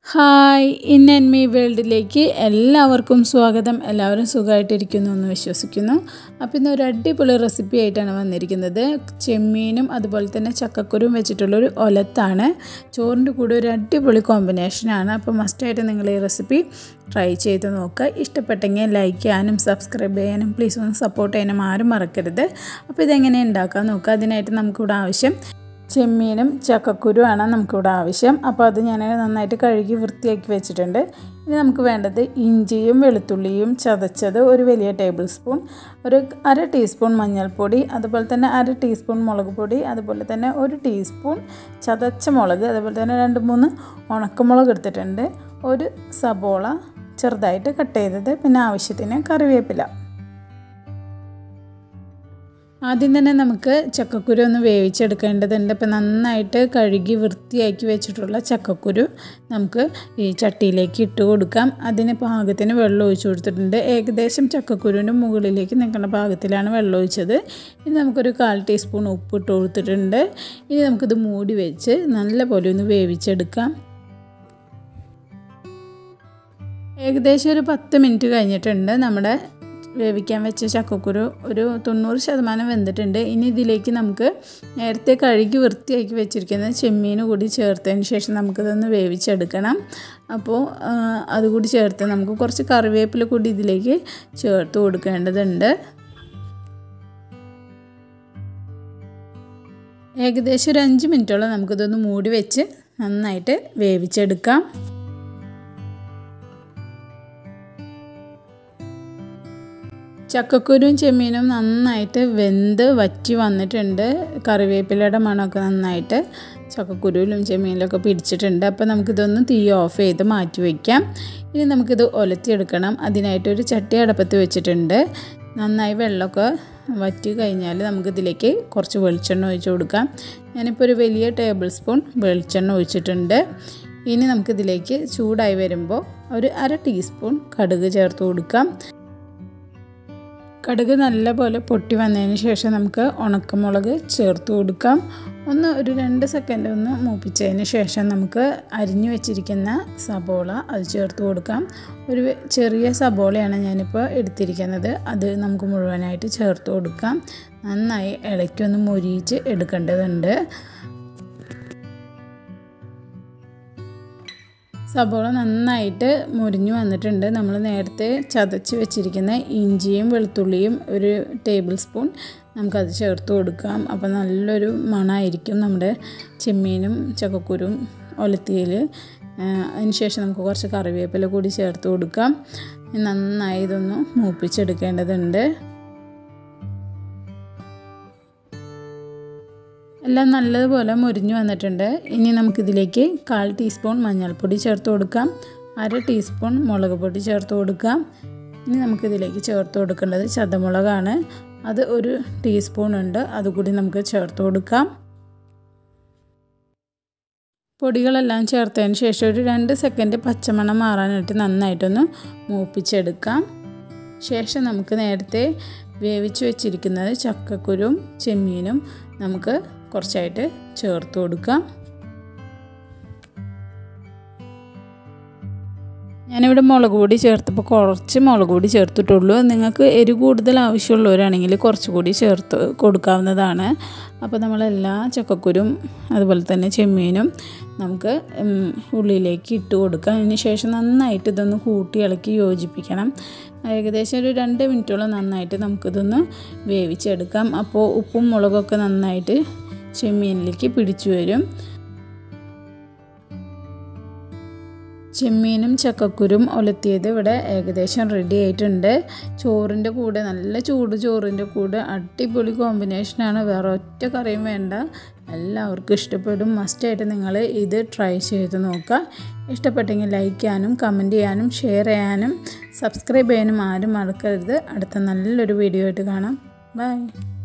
hi in and me വേൾഡിലേക്ക് എല്ലാവർക്കും സ്വാഗതം എല്ലാവരും സുഖമായിട്ടിരിക്കുന്നു എന്ന് വിശ്വസിക്കുന്നു അപ്പോൾ ഇന്ന് ഒരു അടിപൊളി റെസിപ്പി ആയിട്ടാണ് വന്നിരിക്കുന്നത് ചെമ്മീനും അതുപോലെ തന്നെ ചക്കക്കുരും വെച്ചിട്ടുള്ളൊരു ഒലത്താണ് ചോറിൻ്റെ കൂടെ ഒരു അടിപൊളി കോമ്പിനേഷനാണ് അപ്പോൾ മസ്റ്റായിട്ട് നിങ്ങൾ ഈ റെസിപ്പി ട്രൈ ചെയ്ത് നോക്കുക ഇഷ്ടപ്പെട്ടെങ്കിൽ ലൈക്ക് ചെയ്യാനും സബ്സ്ക്രൈബ് ചെയ്യാനും പ്ലീസ് ഒന്ന് സപ്പോർട്ട് ചെയ്യാനും ആരും മറക്കരുത് അപ്പോൾ ഇതെങ്ങനെ ഉണ്ടാക്കാൻ നോക്കുക അതിനായിട്ട് നമുക്കിവിടെ ആവശ്യം ചെമ്മീനും ചക്കക്കുരുവാണ് നമുക്കിവിടെ ആവശ്യം അപ്പോൾ അത് ഞാൻ നന്നായിട്ട് കഴുകി വൃത്തിയാക്കി വെച്ചിട്ടുണ്ട് ഇനി നമുക്ക് വേണ്ടത് ഇഞ്ചിയും വെളുത്തുള്ളിയും ചതച്ചത് ഒരു വലിയ ടേബിൾ സ്പൂൺ ഒരു അര ടീസ്പൂൺ മഞ്ഞൾപ്പൊടി അതുപോലെ തന്നെ അര ടീസ്പൂൺ മുളക് പൊടി അതുപോലെ തന്നെ ഒരു ടീസ്പൂൺ ചതച്ച മുളക് അതുപോലെ തന്നെ രണ്ട് മൂന്ന് ഉണക്കമുളക് എടുത്തിട്ടുണ്ട് ഒരു സബോള ചെറുതായിട്ട് കട്ട് ചെയ്തത് പിന്നെ ആവശ്യത്തിന് കറിവേപ്പില ആദ്യം തന്നെ നമുക്ക് ചക്കക്കുരു ഒന്ന് വേവിച്ചെടുക്കേണ്ടതുണ്ട് അപ്പോൾ നന്നായിട്ട് കഴുകി വൃത്തിയാക്കി വെച്ചിട്ടുള്ള ചക്കക്കുരു നമുക്ക് ഈ ചട്ടിയിലേക്ക് ഇട്ട് കൊടുക്കാം അതിന് പാകത്തിന് വെള്ളം ഒഴിച്ചു കൊടുത്തിട്ടുണ്ട് ഏകദേശം ചക്കക്കുരുവിൻ്റെ മുകളിലേക്ക് നിൽക്കുന്ന പാകത്തിലാണ് വെള്ളം ഒഴിച്ചത് ഇനി നമുക്കൊരു കാൽ ടീസ്പൂൺ ഉപ്പ് ഇട്ട് കൊടുത്തിട്ടുണ്ട് ഇനി നമുക്കിത് മൂടി വെച്ച് നല്ല പോലെ ഒന്ന് വേവിച്ചെടുക്കാം ഏകദേശം ഒരു പത്ത് മിനിറ്റ് കഴിഞ്ഞിട്ടുണ്ട് നമ്മുടെ വേവിക്കാൻ വെച്ച ചക്കക്കുരു ഒരു തൊണ്ണൂറ് ശതമാനം വെന്തിട്ടുണ്ട് ഇനി ഇതിലേക്ക് നമുക്ക് നേരത്തെ കഴുകി വൃത്തിയാക്കി വെച്ചിരിക്കുന്ന ചെമ്മീൻ കൂടി ചേർത്തതിന് ശേഷം നമുക്കിതൊന്ന് വേവിച്ചെടുക്കണം അപ്പോൾ അതുകൂടി ചേർത്ത് നമുക്ക് കുറച്ച് കറിവേപ്പില കൂടി ഇതിലേക്ക് ചേർത്ത് കൊടുക്കേണ്ടതുണ്ട് ഏകദേശം ഒരു അഞ്ച് മിനിറ്റോളം നമുക്കിതൊന്ന് മൂടി വെച്ച് നന്നായിട്ട് വേവിച്ചെടുക്കാം ചക്കക്കുരും ചെമ്മീനും നന്നായിട്ട് വെന്ത് വറ്റി വന്നിട്ടുണ്ട് കറിവേപ്പിലയുടെ മണമൊക്കെ നന്നായിട്ട് ചക്കക്കുരുവിലും ചെമ്മീനിലൊക്കെ പിടിച്ചിട്ടുണ്ട് അപ്പോൾ നമുക്കിതൊന്ന് തീ ഓഫ് ചെയ്ത് മാറ്റി വയ്ക്കാം ഇനി നമുക്കിത് ഒലത്തിയെടുക്കണം അതിനായിട്ടൊരു ചട്ടി അടപ്പത്ത് വെച്ചിട്ടുണ്ട് നന്നായി വെള്ളമൊക്കെ വറ്റി കഴിഞ്ഞാൽ നമുക്കിതിലേക്ക് കുറച്ച് വെളിച്ചെണ്ണ ഒഴിച്ച് കൊടുക്കാം ഞാനിപ്പോൾ ഒരു വലിയ ടേബിൾ സ്പൂൺ വെളിച്ചെണ്ണ ഒഴിച്ചിട്ടുണ്ട് ഇനി നമുക്കിതിലേക്ക് ചൂടായി വരുമ്പോൾ ഒരു അര ടീസ്പൂൺ കടുക് ചേർത്ത് കൊടുക്കാം കടുക് നല്ലപോലെ പൊട്ടി വന്നതിന് ശേഷം നമുക്ക് ഉണക്കമുളക് ചേർത്ത് കൊടുക്കാം ഒന്ന് ഒരു രണ്ട് സെക്കൻഡ് ഒന്ന് മൂപ്പിച്ചതിന് ശേഷം നമുക്ക് അരിഞ്ഞു വെച്ചിരിക്കുന്ന സബോള അത് ചേർത്ത് കൊടുക്കാം ഒരു ചെറിയ സബോളയാണ് ഞാനിപ്പോൾ എടുത്തിരിക്കുന്നത് അത് നമുക്ക് മുഴുവനായിട്ട് ചേർത്ത് കൊടുക്കാം നന്നായി ഇളക്കി ഒന്ന് മൊരിയിച്ച് എടുക്കേണ്ടതുണ്ട് സബോള നന്നായിട്ട് മുരിഞ്ഞു വന്നിട്ടുണ്ട് നമ്മൾ നേരത്തെ ചതച്ച് വെച്ചിരിക്കുന്ന ഇഞ്ചിയും വെളുത്തുള്ളിയും ഒരു ടേബിൾ സ്പൂൺ നമുക്കത് ചേർത്ത് കൊടുക്കാം അപ്പോൾ നല്ലൊരു മണമായിരിക്കും നമ്മുടെ ചെമ്മീനും ചക്കക്കുരും ഒലത്തിയിൽ അതിന് ശേഷം നമുക്ക് കുറച്ച് കറിവേപ്പില കൂടി ചേർത്ത് കൊടുക്കാം നന്നായി ഇതൊന്ന് മൂപ്പിച്ചെടുക്കേണ്ടതുണ്ട് എല്ലാം നല്ലതുപോലെ മുരിഞ്ഞു വന്നിട്ടുണ്ട് ഇനി നമുക്കിതിലേക്ക് കാൽ ടീസ്പൂൺ മഞ്ഞൾപ്പൊടി ചേർത്ത് കൊടുക്കാം അര ടീസ്പൂൺ മുളക് പൊടി ചേർത്ത് കൊടുക്കാം ഇനി നമുക്കിതിലേക്ക് ചേർത്ത് കൊടുക്കേണ്ടത് ചതമുളകാണ് അത് ഒരു ടീസ്പൂൺ ഉണ്ട് അതുകൂടി നമുക്ക് ചേർത്ത് കൊടുക്കാം പൊടികളെല്ലാം ചേർത്തതിന് ശേഷം ഒരു രണ്ട് സെക്കൻഡ് പച്ചമണം മാറാനായിട്ട് നന്നായിട്ടൊന്ന് മൂപ്പിച്ചെടുക്കാം ശേഷം നമുക്ക് നേരത്തെ വേവിച്ച് വെച്ചിരിക്കുന്നത് ചക്കക്കുരും ചെമ്മീനും നമുക്ക് കുറച്ചായിട്ട് ചേർത്ത് കൊടുക്കാം ഞാനിവിടെ മുളക് പൊടി ചേർത്തപ്പോൾ കുറച്ച് മുളക് പൊടി ചേർത്തിട്ടുള്ളൂ നിങ്ങൾക്ക് എരി കൂടുതൽ ആവശ്യമുള്ളവരാണെങ്കിൽ കുറച്ചുകൂടി ചേർത്ത് കൊടുക്കാവുന്നതാണ് അപ്പോൾ നമ്മളെല്ലാ ചക്കക്കുരും അതുപോലെ തന്നെ ചെമ്മീനും നമുക്ക് ഉള്ളിലേക്ക് ഇട്ട് കൊടുക്കാം അതിന് ശേഷം നന്നായിട്ട് ഇതൊന്ന് കൂട്ടി ഇളക്കി യോജിപ്പിക്കണം ഏകദേശം ഒരു രണ്ട് മിനിറ്റോളം നന്നായിട്ട് നമുക്കിതൊന്ന് വേവിച്ചെടുക്കാം അപ്പോൾ ഉപ്പും മുളകൊക്കെ നന്നായിട്ട് ചെമ്മീനിലേക്ക് പിടിച്ചു വരും ചെമ്മീനും ചക്കക്കുരും ഒലത്തിയത് ഇവിടെ ഏകദേശം റെഡി ആയിട്ടുണ്ട് ചോറിൻ്റെ കൂടെ നല്ല ചൂട് ചോറിൻ്റെ കൂടെ അടിപൊളി കോമ്പിനേഷനാണ് വേറെ ഒറ്റ കറിയും വേണ്ട എല്ലാവർക്കും ഇഷ്ടപ്പെടും മസ്റ്റായിട്ട് നിങ്ങൾ ഇത് ട്രൈ ചെയ്ത് നോക്കുക ഇഷ്ടപ്പെട്ടെങ്കിൽ ലൈക്ക് ചെയ്യാനും കമൻറ്റ് ചെയ്യാനും ഷെയർ ചെയ്യാനും സബ്സ്ക്രൈബ് ചെയ്യാനും ആരും മറക്കരുത് അടുത്ത നല്ലൊരു വീഡിയോ ആയിട്ട് കാണാം ബൈ